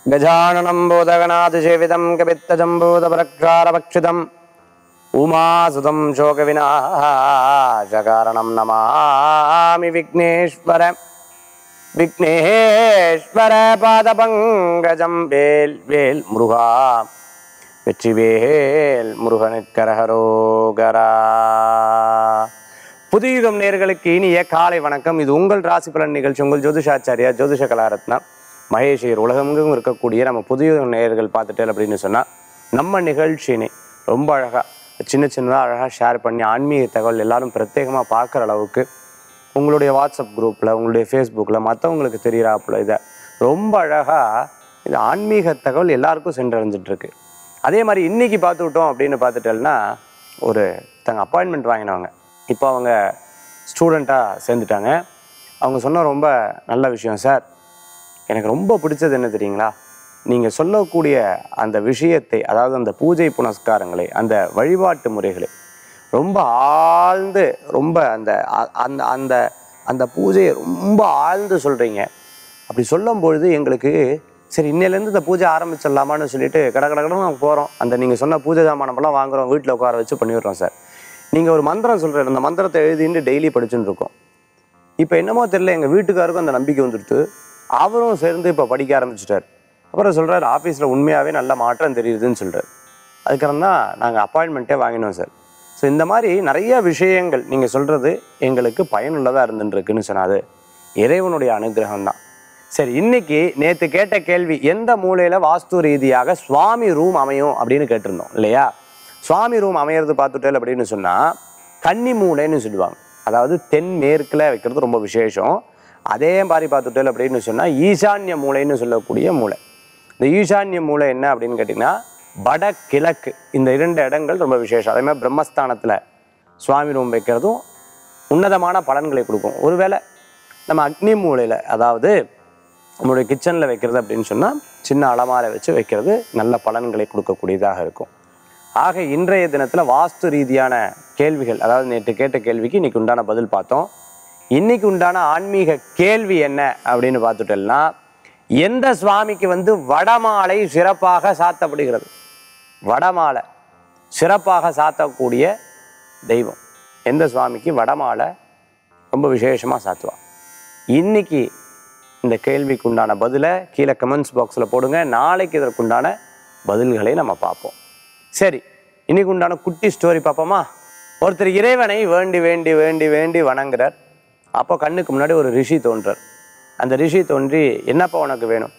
गजाननं बोधगणातिसेवितं कपित्तजम्बूतपरक्षारभक्षितम् उमासुतं शोकविनाशकारणं नमामि विघ्नेश्वर விக்னேஸ்வர பாதபங்கஜம் வேல் வேல் முருகா வெற்றிவேல் முருகனுக்கரகரோகரா புதியுகம் நேர்களுக்கு இனிய காலை வணக்கம் இது உங்கள் ராசி பலன் நிகழ்ச்சி உங்கள் ஜோதிஷாச்சாரியா ஜோதிஷ கலாரத்னா மகேஷர் உலகமெங்கும் இருக்கக்கூடிய நம்ம புதியுகம் நேயர்கள் பார்த்துட்டேன் அப்படின்னு சொன்னால் நம்ம நிகழ்ச்சியினை ரொம்ப அழகாக சின்ன சின்னதாக அழகாக ஷேர் பண்ணி ஆன்மீக தகவல் எல்லாரும் பிரத்யேகமாக பார்க்குற அளவுக்கு உங்களுடைய வாட்ஸ்அப் குரூப்பில் உங்களுடைய ஃபேஸ்புக்கில் மற்றவங்களுக்கு தெரிகிறாப்புல இதை ரொம்ப அழகாக இது ஆன்மீக தகவல் எல்லாருக்கும் சென்றடைஞ்சிட்டு இருக்கு அதே மாதிரி இன்னைக்கு பார்த்துக்கிட்டோம் அப்படின்னு பார்த்துட்டேன்னா ஒரு தங்க அப்பாயின்மெண்ட் வாங்கினவங்க இப்போ அவங்க ஸ்டூடெண்ட்டாக சேர்ந்துட்டாங்க அவங்க சொன்ன ரொம்ப நல்ல விஷயம் சார் எனக்கு ரொம்ப பிடிச்சது என்ன தெரியுங்களா நீங்கள் சொல்லக்கூடிய அந்த விஷயத்தை அதாவது அந்த பூஜை புனஸ்காரங்களை அந்த வழிபாட்டு முறைகளை ரொம்ப ஆழ்ந்து ரொம்ப அந்த அ- அந்த அந்த அந்த பூஜையை ரொம்ப ஆழ்ந்து சொல்கிறீங்க அப்படி சொல்லும் பொழுது எங்களுக்கு சரி இன்னையிலேருந்து இந்த பூஜை ஆரம்பிச்சிடலாமான்னு சொல்லிட்டு கட கட கடன்னு நாங்கள் போகிறோம் அந்த நீங்கள் சொன்ன பூஜை சாமானமெல்லாம் வாங்குறோம் வீட்டில் உட்கார வச்சு பண்ணிவிடுறோம் சார் நீங்கள் ஒரு மந்திரம் சொல்கிற அந்த மந்திரத்தை எழுதிட்டு டெய்லி படிச்சுட்டு இருக்கோம் இப்போ என்னமோ தெரியல எங்கள் வீட்டுக்காருக்கும் அந்த நம்பிக்கை வந்துடுத்து அவரும் சேர்ந்து இப்போ படிக்க ஆரம்பிச்சிட்டார் அப்புறம் சொல்கிறார் ஆஃபீஸில் உண்மையாகவே நல்ல மாற்றம் தெரியுதுன்னு சொல்கிறார் அதுக்கப்புறம் தான் நாங்கள் அப்பாயின்மெண்ட்டே வாங்கினோம் சார் ஸோ இந்த மாதிரி நிறைய விஷயங்கள் நீங்கள் சொல்கிறது எங்களுக்கு பயனுள்ளதாக இருந்துருக்குன்னு சொன்னாது இறைவனுடைய அனுகிரகம் தான் சரி இன்னைக்கு நேற்று கேட்ட கேள்வி எந்த மூலையில் வாஸ்து ரீதியாக சுவாமி ரூம் அமையும் அப்படின்னு கேட்டிருந்தோம் இல்லையா சுவாமி ரூம் அமையிறது பார்த்துட்டேல் அப்படின்னு சொன்னால் கன்னி மூலைன்னு சொல்லுவாங்க அதாவது தென் மேற்கில் வைக்கிறது ரொம்ப விசேஷம் அதே மாதிரி பார்த்துட்டேல் அப்படின்னு சொன்னால் ஈசான்ய மூலைன்னு சொல்லக்கூடிய மூலை இந்த ஈசான்ய மூலை என்ன அப்படின்னு கேட்டிங்கன்னா வடகிழக்கு இந்த இரண்டு இடங்கள் ரொம்ப விசேஷம் அதே மாதிரி பிரம்மஸ்தானத்தில் சுவாமி ரூம் வைக்கிறதும் உன்னதமான பலன்களை கொடுக்கும் ஒருவேளை நம்ம அக்னி மூலையில் அதாவது நம்மளுடைய கிச்சனில் வைக்கிறது அப்படின்னு சொன்னால் சின்ன அலமாரை வச்சு வைக்கிறது நல்ல பலன்களை கொடுக்கக்கூடியதாக இருக்கும் ஆக இன்றைய தினத்தில் வாஸ்து ரீதியான கேள்விகள் அதாவது நேற்று கேட்ட கேள்விக்கு இன்னைக்கு உண்டான பதில் பார்த்தோம் இன்னைக்கு உண்டான ஆன்மீக கேள்வி என்ன அப்படின்னு பார்த்துட்டோம்னா எந்த சுவாமிக்கு வந்து வடமாலை சிறப்பாக சாத்தப்படுகிறது வடமாலை சிறப்பாக சாத்தக்கூடிய தெய்வம் எந்த சுவாமிக்கு வடமாலை ரொம்ப விசேஷமாக சாத்துவா இன்னைக்கு இந்த கேள்விக்கு உண்டான பதிலை கீழே கமெண்ட்ஸ் பாக்ஸில் போடுங்க நாளைக்கு இதற்குண்டான பதில்களை நம்ம பார்ப்போம் சரி இன்னைக்கு உண்டான குட்டி ஸ்டோரி பார்ப்போமா ஒருத்தர் இறைவனை வேண்டி வேண்டி வேண்டி வேண்டி வணங்குறார் அப்போ கண்ணுக்கு முன்னாடி ஒரு ரிஷி தோன்றார் அந்த ரிஷி தோன்றி என்னப்பா உனக்கு வேணும்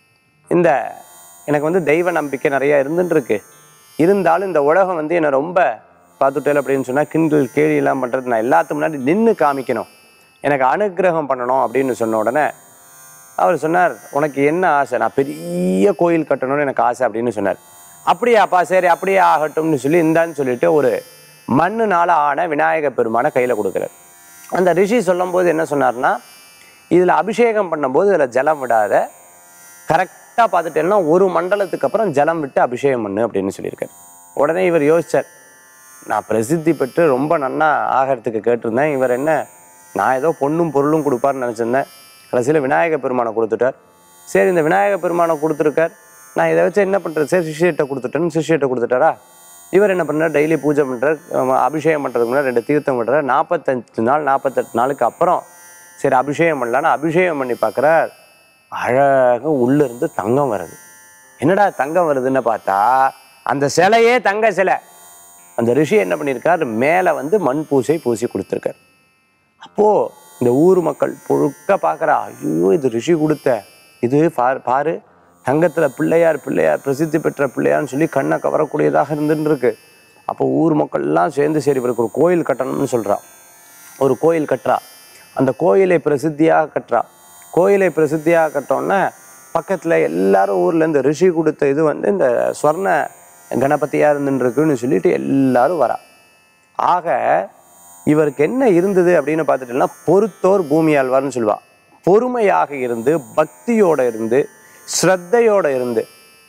இந்த எனக்கு வந்து தெய்வ நம்பிக்கை நிறைய இருந்துட்டு இருக்கு இருந்தாலும் இந்த உலகம் வந்து என்னை ரொம்ப பார்த்துட்டேன் அப்படின்னு சொன்னால் கிண்டல் கேலியெல்லாம் பண்ணுறது நான் எல்லாத்துக்கு முன்னாடி நின்று காமிக்கணும் எனக்கு அனுக்கிரகம் பண்ணணும் அப்படின்னு சொன்ன உடனே அவர் சொன்னார் உனக்கு என்ன ஆசை நான் பெரிய கோயில் கட்டணும்னு எனக்கு ஆசை அப்படின்னு சொன்னார் அப்படியாப்பா சரி அப்படியே ஆகட்டும்னு சொல்லி இந்தான்னு சொல்லிட்டு ஒரு மண்ணுனால ஆன விநாயக பெருமானை கையில் கொடுக்குறார் அந்த ரிஷி சொல்லும்போது என்ன சொன்னார்னா இதில் அபிஷேகம் பண்ணும்போது இதில் ஜலம் விடாத கரெக்டாக பார்த்துட்டேன்னா ஒரு மண்டலத்துக்கு அப்புறம் ஜலம் விட்டு அபிஷேகம் பண்ணு அப்படின்னு சொல்லியிருக்காரு உடனே இவர் யோசிச்சார் நான் பிரசித்தி பெற்று ரொம்ப நன்னா ஆகிறதுக்கு கேட்டிருந்தேன் இவர் என்ன நான் ஏதோ பொண்ணும் பொருளும் கொடுப்பாருன்னு நினச்சிருந்தேன் கடைசியில் விநாயக பெருமானை கொடுத்துட்டார் சரி இந்த விநாயக பெருமானை கொடுத்துருக்கார் நான் இதை வச்சு என்ன பண்ணுறது சரி சிஷியிட்ட கொடுத்துட்டேன்னு சிஷியிட்ட கொடுத்துட்டாரா இவர் என்ன பண்ணுறார் டெய்லி பூஜை பண்ணுறார் அபிஷேகம் பண்ணுறதுக்கு முன்னாடி ரெண்டு தீர்த்தம் பண்ணுறார் நாற்பத்தஞ்சு நாள் நாற்பத்தெட்டு நாளுக்கு அப்புறம் சரி அபிஷேகம் பண்ணலான்னு அபிஷேகம் பண்ணி பார்க்குறார் அழகாக உள்ளிருந்து தங்கம் வருது என்னடா தங்கம் வருதுன்னு பார்த்தா அந்த சிலையே தங்க சிலை அந்த ரிஷி என்ன பண்ணியிருக்கார் மேலே வந்து மண் பூசை பூசி கொடுத்துருக்கார் அப்போது இந்த ஊர் மக்கள் புழுக்க பார்க்குறா ஐயோ இது ரிஷி கொடுத்த இது பாரு பாரு தங்கத்தில் பிள்ளையார் பிள்ளையார் பிரசித்தி பெற்ற பிள்ளையார்னு சொல்லி கண்ணை கவரக்கூடியதாக இருந்துட்டு இருக்கு அப்போ ஊர் மக்கள்லாம் சேர்ந்து சரி இவருக்கு ஒரு கோயில் கட்டணும்னு சொல்றா ஒரு கோயில் கட்டுறா அந்த கோயிலை பிரசித்தியாக கட்டுறா கோயிலை பிரசித்தியாக கட்டோன்னே பக்கத்தில் எல்லாரும் ஊரில் இந்த ரிஷி கொடுத்த இது வந்து இந்த ஸ்வர்ண கணபதியாக இருந்துருக்குன்னு சொல்லிட்டு எல்லாரும் வரா ஆக இவருக்கு என்ன இருந்தது அப்படின்னு பார்த்துட்டோம்னா பொறுத்தோர் பூமி ஆழ்வார்னு சொல்லுவா பொறுமையாக இருந்து பக்தியோட இருந்து ஸ்ரத்தையோட இருந்து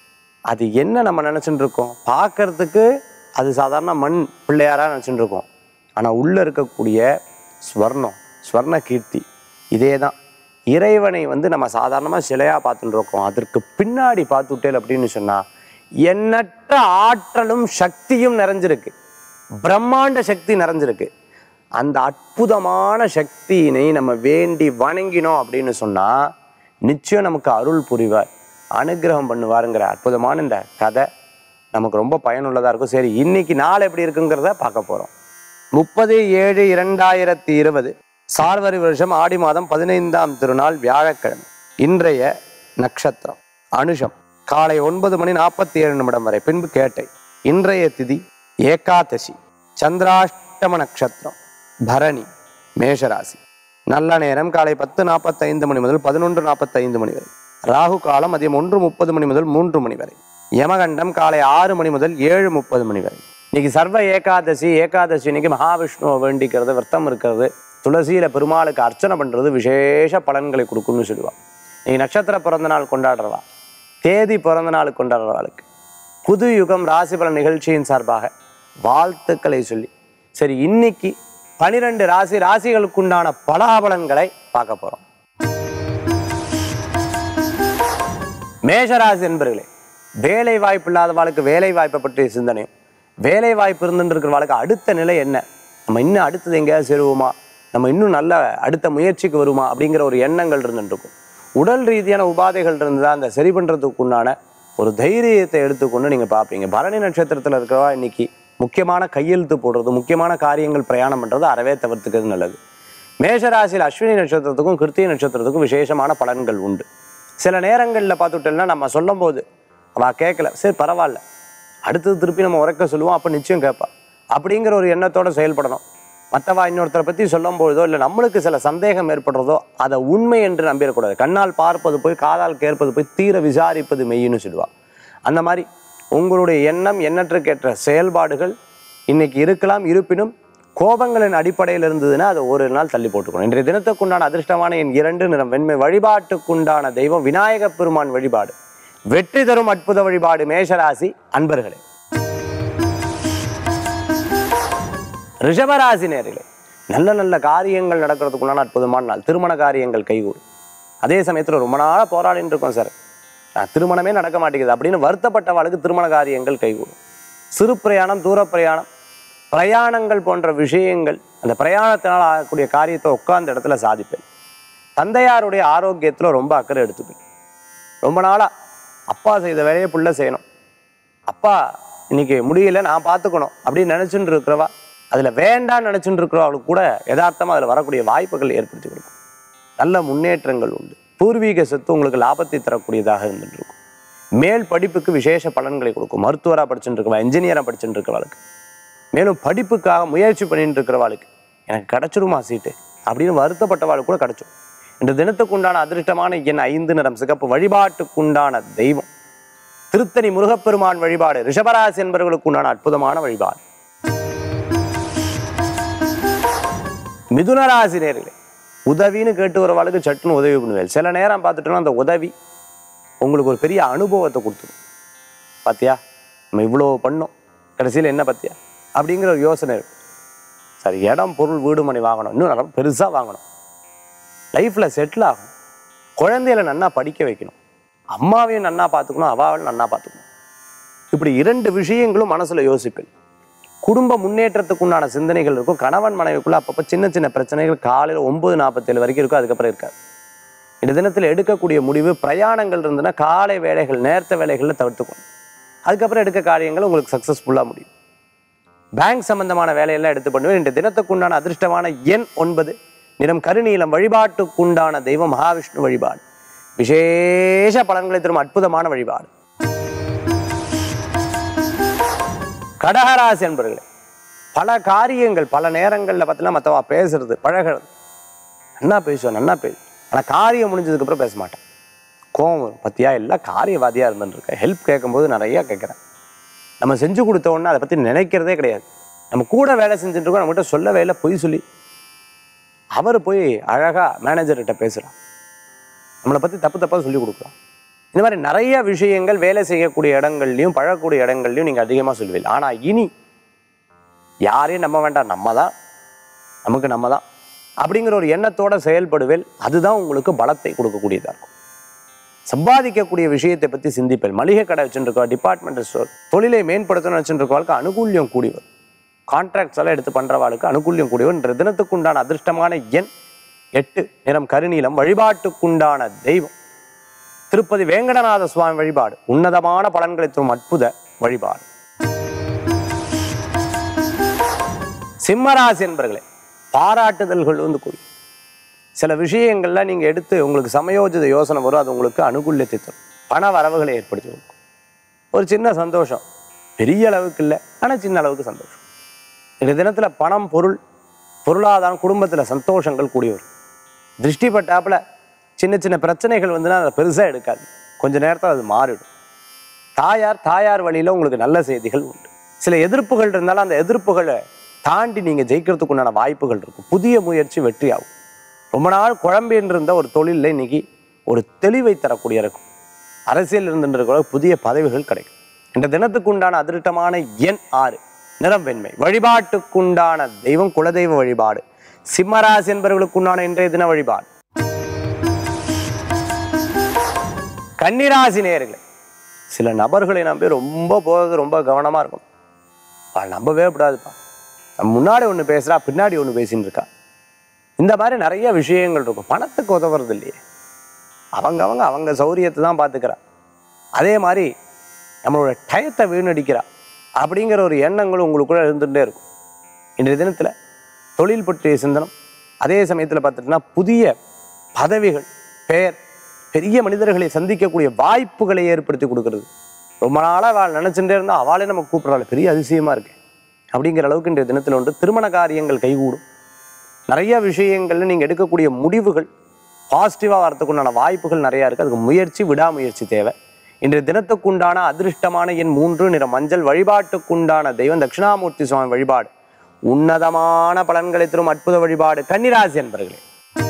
அது என்ன நம்ம நினச்சிட்டு இருக்கோம் பார்க்கறதுக்கு அது சாதாரண மண் பிள்ளையாராக நினச்சிட்டு இருக்கோம் ஆனால் உள்ளே இருக்கக்கூடிய ஸ்வர்ணம் ஸ்வர்ண கீர்த்தி இதே தான் இறைவனை வந்து நம்ம சாதாரணமாக சிலையாக பார்த்துட்டு இருக்கோம் அதற்கு பின்னாடி பார்த்துட்டேல் அப்படின்னு சொன்னால் எண்ணற்ற ஆற்றலும் சக்தியும் நிறைஞ்சிருக்கு பிரம்மாண்ட சக்தி நிறைஞ்சிருக்கு அந்த அற்புதமான சக்தியினை நம்ம வேண்டி வணங்கினோம் அப்படின்னு சொன்னால் நிச்சயம் நமக்கு அருள் புரிவார் அனுகிரகம் பண்ணுவாருங்கிற அற்புதமான இந்த கதை நமக்கு ரொம்ப பயனுள்ளதாக இருக்கும் சரி இன்னைக்கு நாள் எப்படி இருக்குங்கிறத பார்க்க போகிறோம் முப்பது ஏழு இரண்டாயிரத்தி இருபது சார்வரி வருஷம் ஆடி மாதம் பதினைந்தாம் திருநாள் வியாழக்கிழமை இன்றைய நட்சத்திரம் அனுஷம் காலை ஒன்பது மணி நாற்பத்தி ஏழு நிமிடம் வரை பின்பு கேட்டை இன்றைய திதி ஏகாதசி சந்திராஷ்டம நட்சத்திரம் பரணி மேஷராசி நல்ல நேரம் காலை பத்து நாற்பத்தைந்து மணி முதல் பதினொன்று நாற்பத்தைந்து மணி வரை ராகு காலம் மதியம் ஒன்று முப்பது மணி முதல் மூன்று மணி வரை யமகண்டம் காலை ஆறு மணி முதல் ஏழு முப்பது மணி வரை இன்னைக்கு சர்வ ஏகாதசி ஏகாதசி இன்னைக்கு மகாவிஷ்ணுவை வேண்டிக்கிறது விரதம் இருக்கிறது துளசியில பெருமாளுக்கு அர்ச்சனை பண்றது விசேஷ பலன்களை கொடுக்கும்னு சொல்லுவாள் இன்னைக்கு நட்சத்திர பிறந்த நாள் கொண்டாடுறவா தேதி பிறந்த நாள் கொண்டாடுறவாளுக்கு புது யுகம் ராசி பலன் நிகழ்ச்சியின் சார்பாக வாழ்த்துக்களை சொல்லி சரி இன்னைக்கு பனிரெண்டு ராசி ராசிகளுக்குண்டான பலாபலன்களை பார்க்க போறோம் மேஷராசி என்பர்களே வேலை வாய்ப்பு இல்லாதவாளுக்கு வேலை வாய்ப்பை பற்றிய சிந்தனையும் வேலை வாய்ப்பு இருந்துட்டு இருக்கிறவாளுக்கு அடுத்த நிலை என்ன நம்ம இன்னும் அடுத்தது எங்கேயாவது சேருவோமா நம்ம இன்னும் நல்ல அடுத்த முயற்சிக்கு வருமா அப்படிங்கிற ஒரு எண்ணங்கள் இருந்துட்டு இருக்கும் உடல் ரீதியான உபாதைகள் இருந்தால் அந்த சரி பண்ணுறதுக்கு உண்டான ஒரு தைரியத்தை எடுத்துக்கொண்டு நீங்கள் பார்ப்பீங்க பரணி நட்சத்திரத்தில் இருக்கிறவா இன்னைக்கு முக்கியமான கையெழுத்து போடுறது முக்கியமான காரியங்கள் பிரயாணம் பண்ணுறது அறவே தவிர்த்துக்கிறது நல்லது மேஷராசியில் அஸ்வினி நட்சத்திரத்துக்கும் கிருத்திகை நட்சத்திரத்துக்கும் விசேஷமான பலன்கள் உண்டு சில நேரங்களில் பார்த்துட்டோம்னா நம்ம சொல்லும்போது அவள் கேட்கல சரி பரவாயில்ல அடுத்தது திருப்பி நம்ம உரைக்க சொல்லுவோம் அப்போ நிச்சயம் கேட்பா அப்படிங்கிற ஒரு எண்ணத்தோட செயல்படணும் மற்றவா இன்னொருத்தரை பற்றி சொல்லும்போதோ இல்லை நம்மளுக்கு சில சந்தேகம் ஏற்படுறதோ அதை உண்மை என்று நம்பிடக்கூடாது கண்ணால் பார்ப்பது போய் காதால் கேட்பது போய் தீர விசாரிப்பது மெய்ன்னு சொல்லுவா அந்த மாதிரி உங்களுடைய எண்ணம் எண்ணற்றுக்கேற்ற செயல்பாடுகள் இன்னைக்கு இருக்கலாம் இருப்பினும் கோபங்களின் அடிப்படையில் இருந்ததுன்னா அதை ஒரு நாள் தள்ளி போட்டுக்கணும் இன்றைய தினத்துக்குண்டான அதிர்ஷ்டமான என் இரண்டு நிறம் வெண்மை வழிபாட்டுக்குண்டான தெய்வம் விநாயகப் பெருமான் வழிபாடு வெற்றி தரும் அற்புத வழிபாடு மேஷராசி அன்பர்களே ரிஷபராசி நேர்களே நல்ல நல்ல காரியங்கள் நடக்கிறதுக்குண்டான அற்புதமான நாள் திருமண காரியங்கள் கைகூடும் அதே சமயத்தில் ரொம்ப நாளாக போராடின்னு இருக்கோம் சார் நான் திருமணமே நடக்க மாட்டேங்குது அப்படின்னு வருத்தப்பட்டவாளுக்கு திருமண காரியங்கள் கைகூடும் சிறு பிரயாணம் தூர பிரயாணம் பிரயாணங்கள் போன்ற விஷயங்கள் அந்த பிரயாணத்தினால் ஆகக்கூடிய காரியத்தை உட்கார்ந்த இடத்துல சாதிப்பேன் தந்தையாருடைய ஆரோக்கியத்தில் ரொம்ப அக்கறை எடுத்துப்பேன் ரொம்ப நாளாக அப்பா செய்த வேலையை புள்ள செய்யணும் அப்பா இன்னைக்கு முடியல நான் பார்த்துக்கணும் அப்படின்னு நினச்சிட்டு இருக்கிறவா அதில் வேண்டாம்னு நினச்சிட்டு இருக்கிறவங்களுக்கு கூட யதார்த்தமாக அதில் வரக்கூடிய வாய்ப்புகள் ஏற்படுத்தி கொடுக்கும் நல்ல முன்னேற்றங்கள் உண்டு பூர்வீக சொத்து உங்களுக்கு லாபத்தை தரக்கூடியதாக இருந்துட்டு இருக்கும் மேல் படிப்புக்கு விசேஷ பலன்களை கொடுக்கும் மருத்துவராக படிச்சுட்டு இருக்கவா இன்ஜினியராக படிச்சுட்டு இருக்கிறவளுக்கு மேலும் படிப்புக்காக முயற்சி பண்ணிட்டு இருக்கிறவாளுக்கு எனக்கு கிடைச்சிருமா சீட்டு அப்படின்னு வருத்தப்பட்டவாளுக்கு கூட கிடைச்சிடும் இந்த தினத்துக்கு உண்டான அதிர்ஷ்டமான எண் ஐந்து நிறம் சிகப்பு வழிபாட்டுக்குண்டான தெய்வம் திருத்தணி முருகப்பெருமான் வழிபாடு ரிஷபராசி என்பவர்களுக்கு உண்டான அற்புதமான வழிபாடு மிதுனராசி நேர்களே உதவின்னு கேட்டு வரவாளுக்கு சட்டுன்னு உதவி பண்ணுவேன் சில நேரம் பார்த்துட்டோம்னா அந்த உதவி உங்களுக்கு ஒரு பெரிய அனுபவத்தை கொடுத்துரும் பாத்தியா நம்ம இவ்வளோ பண்ணோம் கடைசியில் என்ன பத்தியா அப்படிங்கிற ஒரு யோசனை இருக்கும் சரி இடம் பொருள் வீடு மணி வாங்கணும் இன்னும் நல்லா பெருசாக வாங்கணும் லைஃப்பில் செட்டில் ஆகணும் குழந்தைகளை நன்னா படிக்க வைக்கணும் அம்மாவையும் நன்னா பார்த்துக்கணும் அவாவையும் நன்னா பார்த்துக்கணும் இப்படி இரண்டு விஷயங்களும் மனசுல யோசிப்பேன் குடும்ப முன்னேற்றத்துக்கு உண்டான சிந்தனைகள் இருக்கும் கணவன் மனைவிக்குள்ள அப்பப்போ சின்ன சின்ன பிரச்சனைகள் காலையில் ஒன்பது நாற்பத்தேழு வரைக்கும் இருக்கும் அதுக்கப்புறம் இருக்காது இந்த தினத்தில் எடுக்கக்கூடிய முடிவு பிரயாணங்கள் இருந்ததுன்னா காலை வேலைகள் நேர்த்த வேலைகளில் தவிர்த்துக்கணும் அதுக்கப்புறம் எடுக்க காரியங்கள் உங்களுக்கு சக்ஸஸ்ஃபுல்லாக முடியும் பேங்க் சம்பந்தமான வேலையெல்லாம் எடுத்து பண்ணுவேன் இந்த தினத்துக்குண்டான அதிர்ஷ்டமான எண் ஒன்பது நிறம் கருநீலம் வழிபாட்டுக்குண்டான தெய்வம் மகாவிஷ்ணு வழிபாடு விசேஷ பலன்களை தரும் அற்புதமான வழிபாடு கடகராசி என்பர்களே பல காரியங்கள் பல நேரங்களில் பார்த்தீங்கன்னா மற்றவா பேசுறது பழகிறது நன்னா பேசுவேன் நன்னா பேசு ஆனால் காரியம் முடிஞ்சதுக்கு அப்புறம் பேச மாட்டேன் கோவம் வரும் பத்தியா எல்லாம் காரியவாதியாக இருந்துருக்கேன் ஹெல்ப் கேட்கும்போது நிறையா கேட்குறேன் நம்ம செஞ்சு கொடுத்த உடனே அதை பற்றி நினைக்கிறதே கிடையாது நம்ம கூட வேலை செஞ்சுட்டு இருக்கோம் நம்மகிட்ட சொல்லவே இல்லை பொய் சொல்லி அவர் போய் அழகாக மேனேஜர்கிட்ட பேசுகிறார் நம்மளை பற்றி தப்பு தப்பாக சொல்லி கொடுக்குறோம் இந்த மாதிரி நிறைய விஷயங்கள் வேலை செய்யக்கூடிய இடங்கள்லையும் பழகக்கூடிய இடங்கள்லையும் நீங்கள் அதிகமாக சொல்லுவீங்க ஆனால் இனி யாரையும் நம்ப வேண்டாம் நம்ம தான் நமக்கு நம்ம தான் அப்படிங்கிற ஒரு எண்ணத்தோட செயல்படுவேல் அதுதான் உங்களுக்கு பலத்தை கொடுக்கக்கூடியதாக இருக்கும் சம்பாதிக்கக்கூடிய விஷயத்தை பற்றி சிந்திப்பேன் மளிகை கடை வச்சுருக்கோம் டிபார்ட்மெண்டல் ஸ்டோர் தொழிலை மேம்படுத்தணும்னு வச்சுருக்கவாளுக்கு அனுகூல்யம் கூடி வரும் கான்ட்ராக்ட்ஸ் எல்லாம் எடுத்து பண்ணுறவாளுக்கு அனுகூல்யம் கூடி வரும் இன்றைய தினத்துக்குண்டான அதிர்ஷ்டமான எண் எட்டு நிறம் கருநீலம் வழிபாட்டுக்குண்டான தெய்வம் திருப்பதி வேங்கடநாத சுவாமி வழிபாடு உன்னதமான பலன்களை தரும் அற்புத வழிபாடு சிம்மராசி என்பர்களே பாராட்டுதல்கள் வந்து கூடி சில விஷயங்கள்ல நீங்க எடுத்து உங்களுக்கு சமயோஜித யோசனை வரும் அது உங்களுக்கு அனுகூல்யத்தை தரும் பண வரவுகளை ஏற்படுத்தி கொடுக்கும் ஒரு சின்ன சந்தோஷம் பெரிய அளவுக்கு இல்லை ஆனால் சின்ன அளவுக்கு சந்தோஷம் இந்த தினத்துல பணம் பொருள் பொருளாதாரம் குடும்பத்துல சந்தோஷங்கள் கூடி வரும் திருஷ்டி பட்டாப்புல சின்ன சின்ன பிரச்சனைகள் வந்துன்னா அதை பெருசா எடுக்காது கொஞ்ச நேரத்தில் அது மாறிடும் தாயார் தாயார் வழியில உங்களுக்கு நல்ல செய்திகள் உண்டு சில எதிர்ப்புகள் இருந்தாலும் அந்த எதிர்ப்புகளை தாண்டி நீங்க ஜெயிக்கிறதுக்கு உண்டான வாய்ப்புகள் இருக்கும் புதிய முயற்சி வெற்றியாகும் ரொம்ப நாள் குழம்பின்னு இருந்த ஒரு தொழிலில் இன்னைக்கு ஒரு தெளிவை தரக்கூடிய இருக்கும் அரசியல் இருந்துன்ற புதிய பதவிகள் கிடைக்கும் இந்த தினத்துக்கு உண்டான அதிருட்டமான எண் ஆறு நிறம் வெண்மை வழிபாட்டுக்குண்டான தெய்வம் குலதெய்வ வழிபாடு சிம்மராசி என்பவர்களுக்குண்டான இன்றைய தின வழிபாடு கன்னிராசி நேயர்களே சில நபர்களை நம்பி ரொம்ப போகிறது ரொம்ப கவனமா இருக்கும் பா நம்பவே கூடாதுப்பா நம்ம முன்னாடி ஒன்று பேசுறா பின்னாடி ஒன்று பேசின்னு இருக்கா இந்த மாதிரி நிறைய விஷயங்கள் இருக்கும் பணத்துக்கு உதவுறது இல்லையே அவங்க அவங்க அவங்க சௌரியத்தை தான் பார்த்துக்கிறா அதே மாதிரி நம்மளோட டயத்தை வீணடிக்கிறா அப்படிங்கிற ஒரு எண்ணங்கள் உங்களுக்குள்ள இருந்துகிட்டே இருக்கும் இன்றைய தினத்தில் தொழில் பற்றிய சிந்தனம் அதே சமயத்தில் பார்த்துட்டுனா புதிய பதவிகள் பெயர் பெரிய மனிதர்களை சந்திக்கக்கூடிய வாய்ப்புகளை ஏற்படுத்தி கொடுக்கறது ரொம்ப நாளாக அவள் நினச்சிட்டே இருந்தால் அவளே நமக்கு கூப்பிட்றாள் பெரிய அதிசயமாக இருக்கு அப்படிங்கிற அளவுக்கு இன்றைய தினத்தில் ஒன்று திருமண காரியங்கள் கைகூடும் நிறைய விஷயங்கள்ல நீங்கள் எடுக்கக்கூடிய முடிவுகள் பாசிட்டிவாக வரத்துக்குண்டான வாய்ப்புகள் நிறையா இருக்குது அதுக்கு முயற்சி விடாமுயற்சி தேவை இன்றைய தினத்துக்குண்டான அதிர்ஷ்டமான எண் மூன்று நிற மஞ்சள் வழிபாட்டுக்குண்டான தெய்வம் தட்சிணாமூர்த்தி சுவாமி வழிபாடு உன்னதமான பலன்களை தரும் அற்புத வழிபாடு கன்னிராசி என்பர்களே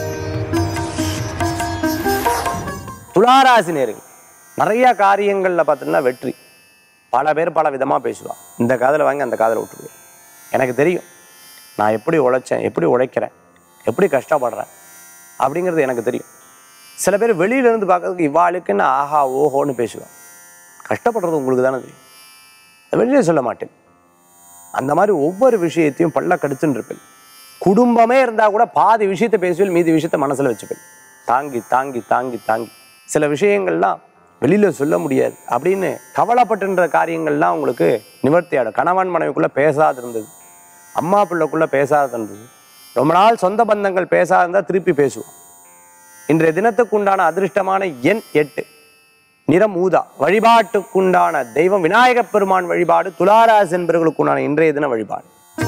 துளாராசி நேர்கள் நிறைய காரியங்களில் பார்த்தீங்கன்னா வெற்றி பல பேர் பல விதமாக பேசுவான் இந்த காதில் வாங்கி அந்த காதில் விட்டுருவேன் எனக்கு தெரியும் நான் எப்படி உழைச்சேன் எப்படி உழைக்கிறேன் எப்படி கஷ்டப்படுறேன் அப்படிங்கிறது எனக்கு தெரியும் சில பேர் வெளியில இருந்து பார்க்கறதுக்கு இவாளுக்குன்னு ஆஹா ஓஹோன்னு பேசுவான் கஷ்டப்படுறது உங்களுக்கு தானே தெரியும் அதை வெளியில சொல்ல மாட்டேன் அந்த மாதிரி ஒவ்வொரு விஷயத்தையும் பல்ல கடிச்சுன்னு இருப்பேன் குடும்பமே இருந்தால் கூட பாதி விஷயத்தை பேசுவேன் மீதி விஷயத்தை மனசில் வச்சுப்பேன் தாங்கி தாங்கி தாங்கி தாங்கி சில விஷயங்கள்லாம் வெளியில் சொல்ல முடியாது அப்படின்னு கவலைப்பட்டுன்ற காரியங்கள்லாம் உங்களுக்கு நிவர்த்தி ஆகிடும் கணவன் மனைவிக்குள்ளே பேசாது இருந்தது அம்மா பிள்ளைக்குள்ளே பேசாது இருந்தது ரொம்ப நாள் சொந்த பந்தங்கள் பேசாது இருந்தால் திருப்பி பேசுவோம் இன்றைய தினத்துக்கு உண்டான அதிர்ஷ்டமான எண் எட்டு நிறம் ஊதா வழிபாட்டுக்குண்டான தெய்வம் விநாயகப் பெருமான் வழிபாடு துளாராசி என்பவர்களுக்குண்டான இன்றைய தின வழிபாடு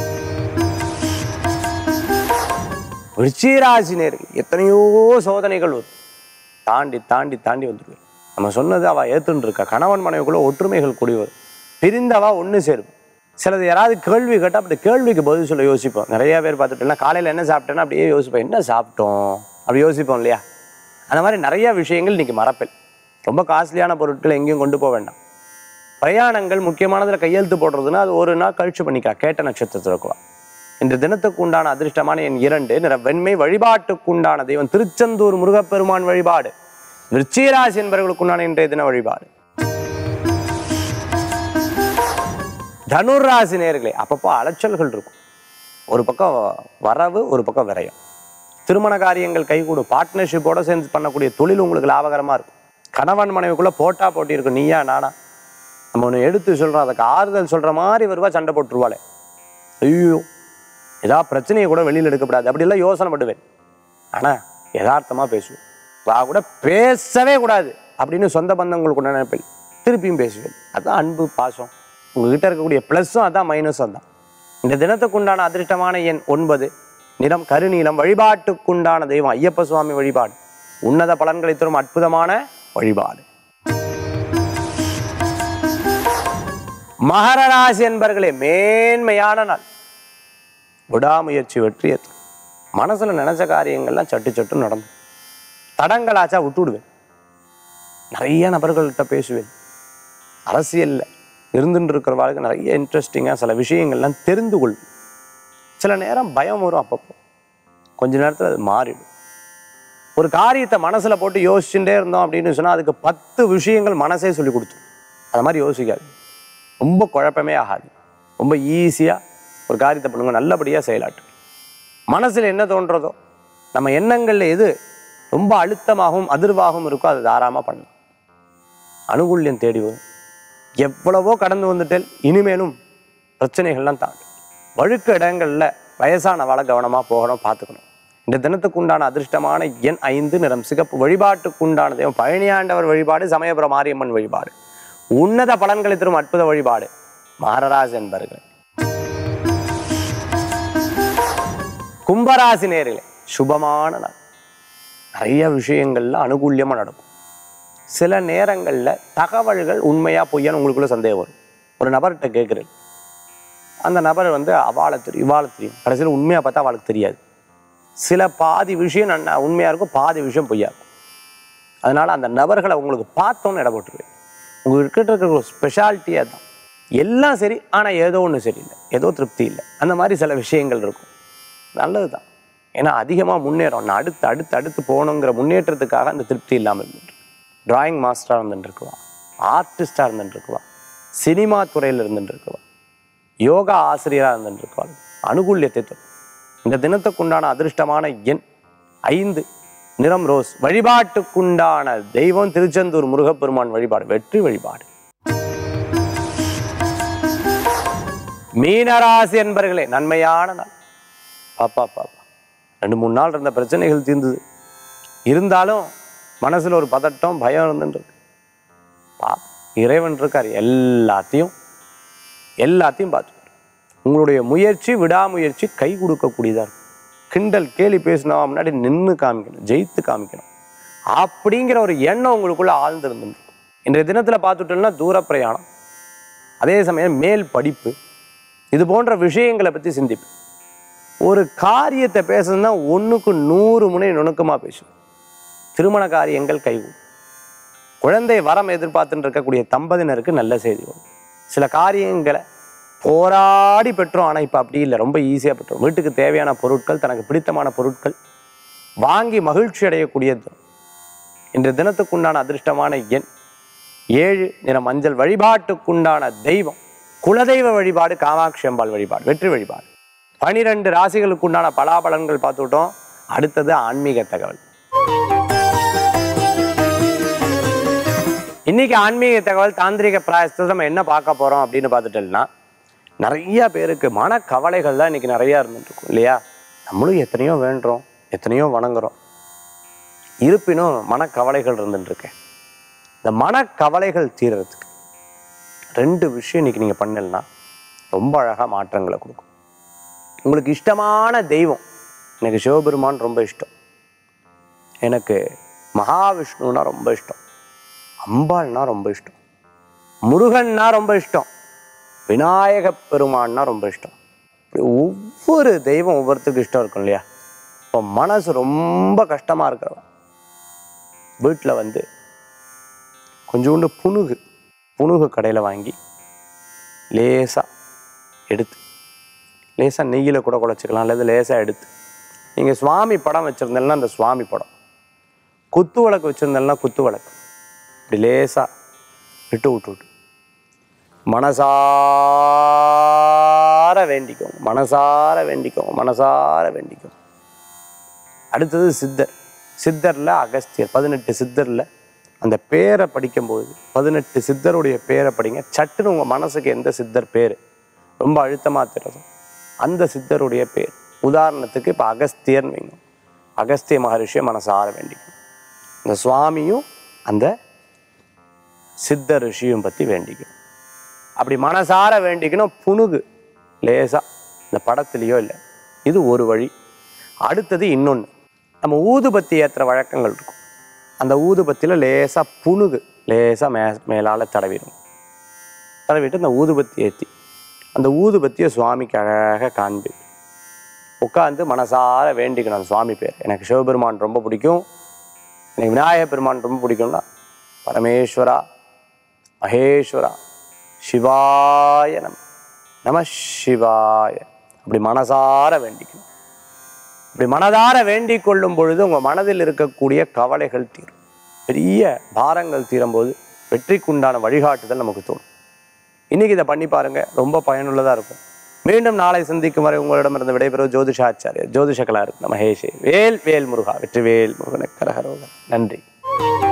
விருச்சிகராசி நேர்கள் எத்தனையோ சோதனைகள் வரும் தாண்டி தாண்டி தாண்டி வந்துடுவேன் நம்ம சொன்னது அவ ஏத்துன்னு இருக்கா கணவன் மனைவிக்குள்ள ஒற்றுமைகள் கூடி வரும் பிரிந்தவா ஒன்று சேரும் சிலது யாராவது கேள்வி கேட்டால் அப்படி கேள்விக்கு பதில் சொல்ல யோசிப்போம் நிறைய பேர் பார்த்துட்டோம்னா காலையில் என்ன சாப்பிட்டேன்னா அப்படியே யோசிப்போம் என்ன சாப்பிட்டோம் அப்படி யோசிப்போம் இல்லையா அந்த மாதிரி நிறைய விஷயங்கள் இன்னைக்கு மறப்பல் ரொம்ப காஸ்ட்லியான பொருட்கள் எங்கேயும் கொண்டு போக வேண்டாம் பிரயாணங்கள் முக்கியமானதில் கையெழுத்து போடுறதுன்னா அது ஒரு நாள் கழிச்சு பண்ணிக்கலாம் கேட்ட நட்சத்திரத்தில் இருக்கலாம் இன்று தினத்துக்கு உண்டான அதிர்ஷ்டமான என் இரண்டு நிற வெண்மை வழிபாட்டுக்கு உண்டான தெய்வம் திருச்செந்தூர் முருகப்பெருமான் வழிபாடு விருச்சிகராசி என்பவர்களுக்கு உண்டான இன்றைய தின வழிபாடு தனுராசி நேர்களே அப்பப்போ அலைச்சல்கள் இருக்கும் ஒரு பக்கம் வரவு ஒரு பக்கம் விரயம் திருமண காரியங்கள் கைகூடும் பார்ட்னர்ஷிப்போட சேர்ந்து பண்ணக்கூடிய தொழில் உங்களுக்கு லாபகரமாக இருக்கும் கணவன் மனைவிக்குள்ளே போட்டா போட்டி இருக்கும் நீயா நானா நம்ம ஒன்று எடுத்து சொல்கிறோம் அதுக்கு ஆறுதல் சொல்கிற மாதிரி வருவா சண்டை போட்டுருவாளே ஐயோ ஏதாவது பிரச்சனையை கூட வெளியில் எடுக்கப்படாது அப்படிலாம் யோசனை பண்ணுவேன் ஆனால் யதார்த்தமாக பேசுவேன் வா கூட பேசவே கூடாது அப்படின்னு சொந்த பந்தங்களுக்கு உண்டான நினைப்பேன் திருப்பியும் பேசுவேன் அதான் அன்பு பாசம் உங்ககிட்ட இருக்கக்கூடிய ப்ளஸ்ஸும் அதான் மைனஸும் தான் இந்த தினத்துக்கு உண்டான அதிர்ஷ்டமான எண் ஒன்பது நிறம் கருநீலம் வழிபாட்டுக்குண்டான தெய்வம் ஐயப்ப சுவாமி வழிபாடு உன்னத பலன்களை தரும் அற்புதமான வழிபாடு மகர ராசி என்பர்களே மேன்மையான நாள் விடாமுயற்சி வெற்றியை தரும் மனசுல நினைச்ச காரியங்கள்லாம் சட்டு சட்டு நடந்து தடங்களாச்சா விட்டு விடுவேன் நிறைய நபர்கள்ட்ட பேசுவேன் அரசியல்ல இருந்துட்டு இருக்கிறவாளுக்கு நிறைய இன்ட்ரெஸ்டிங்காக சில விஷயங்கள்லாம் தெரிந்து கொள்வேன் சில நேரம் பயம் வரும் அப்பப்போ கொஞ்ச நேரத்தில் அது மாறிடும் ஒரு காரியத்தை மனசுல போட்டு யோசிச்சுட்டே இருந்தோம் அப்படின்னு சொன்னா அதுக்கு பத்து விஷயங்கள் மனசே சொல்லி கொடுத்துரும் அது மாதிரி யோசிக்காது ரொம்ப குழப்பமே ஆகாது ரொம்ப ஈஸியா ஒரு காரியத்தை பண்ணுங்க நல்லபடியா செயலாட்டு மனசுல என்ன தோன்றதோ நம்ம எண்ணங்கள்ல எது ரொம்ப அழுத்தமாகவும் அதிர்வாகவும் இருக்கோ அதை தாராளமா பண்ணலாம் அனுகூல்யம் தேடி வரும் எவ்வளவோ கடந்து வந்துட்டேன் இனிமேலும் பிரச்சனைகள்லாம் தாண்டும் வழுக்க இடங்கள்ல வயசானவாளை கவனமா போகணும் பார்த்துக்கணும் இந்த தினத்துக்கு உண்டான அதிர்ஷ்டமான எண் ஐந்து நிறம் சிகப்பு வழிபாட்டுக்குண்டான தெய்வம் பழனியாண்டவர் வழிபாடு சமயபுர மாரியம்மன் வழிபாடு உன்னத பலன்களை தரும் அற்புத வழிபாடு மாரராஜ் என்பர்கள் கும்பராசி நேரிலே சுபமான நாள் நிறைய விஷயங்கள்ல அனுகூல்யமா நடக்கும் சில நேரங்கள்ல தகவல்கள் உண்மையா பொய்யான்னு உங்களுக்குள்ள சந்தேகம் வரும் ஒரு நபர்கிட்ட கேட்குறது அந்த நபர் வந்து அவாளை தெரியும் இவாளை தெரியும் கடைசியில் உண்மையாக பார்த்தா அவளுக்கு தெரியாது சில பாதி விஷயம் நன்னா உண்மையாக இருக்கும் பாதி விஷயம் பொய்யா இருக்கும் அதனால அந்த நபர்களை உங்களுக்கு பார்த்தோன்னு இட போட்டுருவேன் உங்களுக்கு இருக்கிற ஒரு ஸ்பெஷாலிட்டியாக தான் எல்லாம் சரி ஆனால் ஏதோ ஒன்று சரியில்லை ஏதோ திருப்தி இல்லை அந்த மாதிரி சில விஷயங்கள் இருக்கும் நல்லது தான் ஏன்னா அதிகமாக முன்னேறும் நான் அடுத்து அடுத்து அடுத்து போகணுங்கிற முன்னேற்றத்துக்காக அந்த திருப்தி இல்லாமல் இருந்துட்டு டிராயிங் மாஸ்டராக இருந்துட்டுருக்குவா ஆர்டிஸ்டாக இருந்துட்டுருக்குவா சினிமா துறையில் இருந்துட்டுருக்குவா யோகா ஆசிரியராக இருந்துட்டுருக்குவாள் அனுகூல்யத்தை தரும் இந்த தினத்துக்குண்டான அதிர்ஷ்டமான எண் ஐந்து நிறம் ரோஸ் வழிபாட்டுக்குண்டான தெய்வம் திருச்செந்தூர் முருகப்பெருமான் வழிபாடு வெற்றி வழிபாடு மீனராசி என்பர்களே நன்மையான நாள் பாப்பா பாப்பா ரெண்டு மூணு நாள் இருந்த பிரச்சனைகள் தீர்ந்தது இருந்தாலும் மனசுல ஒரு பதட்டம் பயம் இருந்துருக்கு பா இறைவன் இருக்கார் எல்லாத்தையும் எல்லாத்தையும் பார்த்துப்பார் உங்களுடைய முயற்சி விடாமுயற்சி கை கொடுக்கக்கூடியதா இருக்கும் கிண்டல் கேலி பேசினா முன்னாடி நின்று காமிக்கணும் ஜெயித்து காமிக்கணும் அப்படிங்கிற ஒரு எண்ணம் உங்களுக்குள்ள ஆழ்ந்து இருந்துருக்கும் இன்றைய தினத்துல பார்த்துட்டோம்னா தூர பிரயாணம் அதே சமயம் மேல் படிப்பு இது போன்ற விஷயங்களை பத்தி சிந்திப்பேன் ஒரு காரியத்தை பேசணும்னா ஒண்ணுக்கு நூறு முனை நுணுக்கமா பேசும் திருமண காரியங்கள் கைகூடும் குழந்தை வரம் எதிர்பார்த்துட்டு இருக்கக்கூடிய தம்பதியினருக்கு நல்ல செய்தி வரும் சில காரியங்களை போராடி பெற்றோம் ஆனால் இப்போ அப்படி இல்லை ரொம்ப ஈஸியாக பெற்றோம் வீட்டுக்கு தேவையான பொருட்கள் தனக்கு பிடித்தமான பொருட்கள் வாங்கி மகிழ்ச்சி அடையக்கூடியது இன்று தினத்துக்குண்டான அதிர்ஷ்டமான எண் ஏழு நிற மஞ்சள் வழிபாட்டுக்குண்டான தெய்வம் குலதெய்வ வழிபாடு காமாட்சி அம்பாள் வழிபாடு வெற்றி வழிபாடு பனிரெண்டு ராசிகளுக்குண்டான பலாபலன்கள் பார்த்துட்டோம் அடுத்தது ஆன்மீக தகவல் இன்னைக்கு ஆன்மீக தகவல் தாந்திரிக பிராயசத்தில் நம்ம என்ன பார்க்க போறோம் அப்படின்னு பார்த்துட்டோம்னா நிறைய பேருக்கு மனக்கவலைகள் தான் இன்னைக்கு நிறைய இருந்துட்டு இருக்கும் இல்லையா நம்மளும் எத்தனையோ வேண்டுறோம் எத்தனையோ வணங்குறோம் இருப்பினும் மனக்கவலைகள் இருந்துட்டு இருக்கேன் இந்த மனக்கவலைகள் தீர்றதுக்கு ரெண்டு விஷயம் இன்னைக்கு நீங்க பண்ணலன்னா ரொம்ப அழகா மாற்றங்களை கொடுக்கும் உங்களுக்கு இஷ்டமான தெய்வம் எனக்கு சிவபெருமான் ரொம்ப இஷ்டம் எனக்கு மகாவிஷ்ணுனா ரொம்ப இஷ்டம் அம்பாள்னா ரொம்ப இஷ்டம் முருகன்னா ரொம்ப இஷ்டம் விநாயக பெருமான்னா ரொம்ப இஷ்டம் இப்படி ஒவ்வொரு தெய்வம் ஒவ்வொருத்தருக்கும் இஷ்டம் இருக்கும் இல்லையா இப்போ மனசு ரொம்ப கஷ்டமா இருக்கிறவன் வீட்டில் வந்து கொஞ்சோண்டு புணுகு புணுகு கடையில் வாங்கி லேசாக எடுத்து லேசாக நெய்யில் கூட குழச்சிக்கலாம் அல்லது லேசாக எடுத்து நீங்கள் சுவாமி படம் வச்சுருந்தேன்னா அந்த சுவாமி படம் குத்து விளக்கு வச்சுருந்தேன்னா குத்து விளக்கு இப்படி லேசாக விட்டு விட்டு விட்டு மனசார வேண்டிக்கோங்க மனசார வேண்டிக்கோங்க மனசார வேண்டிக்கோங்க அடுத்தது சித்தர் சித்தரில் அகஸ்தியர் பதினெட்டு சித்தரில் அந்த பேரை படிக்கும்போது பதினெட்டு சித்தருடைய பேரை படிங்க சட்டுன்னு உங்கள் மனசுக்கு எந்த சித்தர் பேர் ரொம்ப அழுத்தமாக தெரியும் அந்த சித்தருடைய பேர் உதாரணத்துக்கு இப்போ அகஸ்தியர்னு வைங்க அகஸ்திய மகரிஷியை மனசார வேண்டிக்கணும் இந்த சுவாமியும் அந்த சித்த ரிஷியும் பற்றி வேண்டிக்கணும் அப்படி மனசார வேண்டிக்கணும் புணுகு லேசா இந்த படத்துலையோ இல்லை இது ஒரு வழி அடுத்தது இன்னொன்று நம்ம ஊதுபத்தி ஏற்றுற வழக்கங்கள் இருக்கும் அந்த ஊதுபத்தியில் லேசாக புணுகு லேசாக மே மேலால் தடவிடும் தடவிட்டு அந்த ஊதுபத்தி ஏற்றி அந்த ஊதுபத்தியை சுவாமிக்கு அழகாக காண்பி உட்காந்து மனசார வேண்டிக்கணும் அந்த சுவாமி பேர் எனக்கு சிவபெருமான் ரொம்ப பிடிக்கும் எனக்கு விநாயக பெருமான் ரொம்ப பிடிக்கும்னா பரமேஸ்வரா மகேஸ்வரா சிவாய நம நம சிவாய அப்படி மனசார வேண்டிக்கணும் இப்படி மனதார வேண்டிக் கொள்ளும் பொழுது உங்கள் மனதில் இருக்கக்கூடிய கவலைகள் தீரும் பெரிய பாரங்கள் தீரும்போது வெற்றிக்குண்டான வழிகாட்டுதல் நமக்கு தோணும் இன்னைக்கு இதை பண்ணி பாருங்க ரொம்ப பயனுள்ளதாக இருக்கும் மீண்டும் நாளை சந்திக்கும் வரை உங்களிடமிருந்து விடைபெறும் ஜோதிஷாச்சாரியர் ஜோதிஷ கலாரத்ன மகேஷே வேல் வேல் முருகா வெற்றி வேல் முருகனுக்கு கரகரோகன் நன்றி